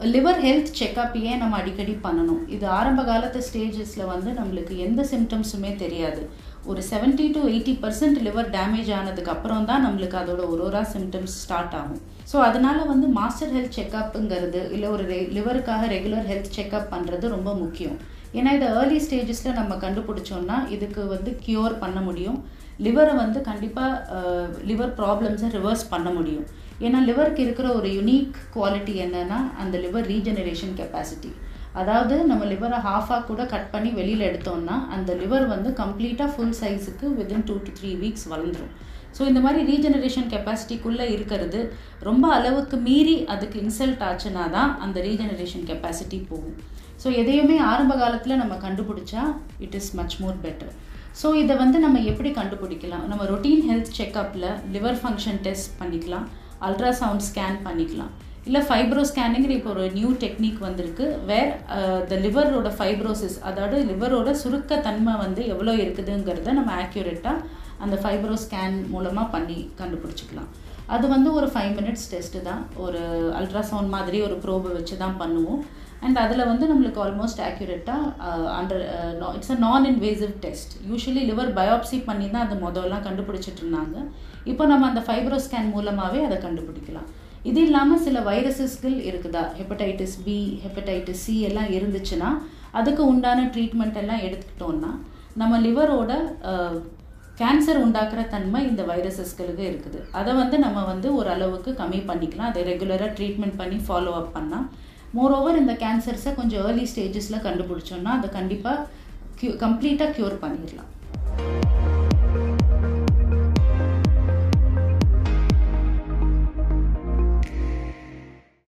liver health checkup ஏன் நம்ம அடிக்கடி பண்ணணும் இது ஆரம்ப காலத்து ஸ்டேஜஸில் வந்து நம்மளுக்கு எந்த சிம்டம்ஸுமே தெரியாது ஒரு seventy to eighty percent liver damage ஆனதுக்கு அப்புறம் தான் நம்மளுக்கு அதோட ஒரு ஒரு சிம்டம்ஸ் ஸ்டார்ட் ஆகும் ஸோ அதனால வந்து மாஸ்டர் ஹெல்த் செக்கப்புங்கிறது இல்லை ஒரு ரெ லிவருக்காக ரெகுலர் ஹெல்த் செக்கப் பண்ணுறது ரொம்ப முக்கியம் ஏன்னா இதை ஏர்லி ஸ்டேஜஸில் நம்ம கண்டுபிடிச்சோம்னா இதுக்கு வந்து க்யூர் பண்ண முடியும் லிவரை வந்து கண்டிப்பாக லிவர் ப்ராப்ளம்ஸை ரிவர்ஸ் பண்ண முடியும் ஏன்னா லிவருக்கு இருக்கிற ஒரு யுனிக் குவாலிட்டி என்னன்னா அந்த லிவர் ரீஜெனரேஷன் கெப்பாசிட்டி அதாவது நம்ம லிவரை ஹாஃபாக கூட கட் பண்ணி வெளியில் எடுத்தோம்னா அந்த லிவர் வந்து கம்ப்ளீட்டாக ஃபுல் சைஸுக்கு within two to three weeks வளர்ந்துடும் ஸோ இந்த மாதிரி ரீஜெனரேஷன் கெப்பாசிட்டிக்குள்ளே இருக்கிறது ரொம்ப அளவுக்கு மீறி அதுக்கு இன்சல்ட் ஆச்சுன்னா தான் அந்த ரீஜெனரேஷன் கெப்பாசிட்டி போகும் ஸோ எதையுமே ஆரம்ப காலத்தில் நம்ம கண்டுபிடிச்சா it is much more better so இதை வந்து நம்ம எப்படி கண்டுபிடிக்கலாம் நம்ம ரொட்டீன் ஹெல்த் செக்கப்பில் லிவர் ஃபங்க்ஷன் டெஸ்ட் பண்ணிக்கலாம் அல்ட்ராசவுண்ட் ஸ்கேன் பண்ணிக்கலாம் இல்லை ஃபைப்ரோ ஸ்கேனிங்கிற இப்போ ஒரு நியூ டெக்னிக் வந்திருக்கு வேர் த லிவரோட ஃபைப்ரோசிஸ் அதாவது லிவரோட சுருக்க தன்மை வந்து எவ்வளோ இருக்குதுங்கிறத நம்ம ஆக்யூரேட்டாக அந்த ஃபைப்ரோ ஸ்கேன் மூலமாக பண்ணி கண்டுபிடிச்சிக்கலாம் அது வந்து ஒரு ஃபைவ் மினிட்ஸ் டெஸ்ட்டு தான் ஒரு அல்ட்ராசவுண்ட் மாதிரி ஒரு ப்ரோபை வச்சு தான் பண்ணுவோம் அண்ட் அதில் வந்து நம்மளுக்கு ஆல்மோஸ்ட் ஆக்யூரேட்டாக and it's a non invasive test usually liver biopsy பண்ணி தான் அது முதல்லாம் கண்டுபிடிச்சிட்டு இருந்தாங்க இப்போ நம்ம அந்த ஃபைப்ரோ ஸ்கேன் மூலமாகவே அதை கண்டுபிடிக்கலாம் இது இல்லாமல் சில வைரஸஸ்கள் இருக்குதா ஹெப்படைட்டிஸ் பி ஹெப்படைட்டிஸ் சி எல்லாம் இருந்துச்சுன்னா அதுக்கு உண்டான ட்ரீட்மெண்ட் எல்லாம் எடுத்துக்கிட்டோம்னா நம்ம லிவரோட கேன்சர் உண்டாக்குற தன்மை இந்த வைரஸஸ்களுக்கு இருக்குது அதை வந்து நம்ம வந்து ஓரளவுக்கு கம்மி பண்ணிக்கலாம் அதை ரெகுலராக ட்ரீட்மெண்ட் பண்ணி ஃபாலோ அப் பண்ணால் மோரோவர் இந்த கேன்சர்ஸை கொஞ்சம் ஏர்லி ஸ்டேஜஸில் கண்டுபிடிச்சோம்னா அதை கண்டிப்பாக க்யூ கம்ப்ளீட்டாக க்யூர் பண்ணிடலாம்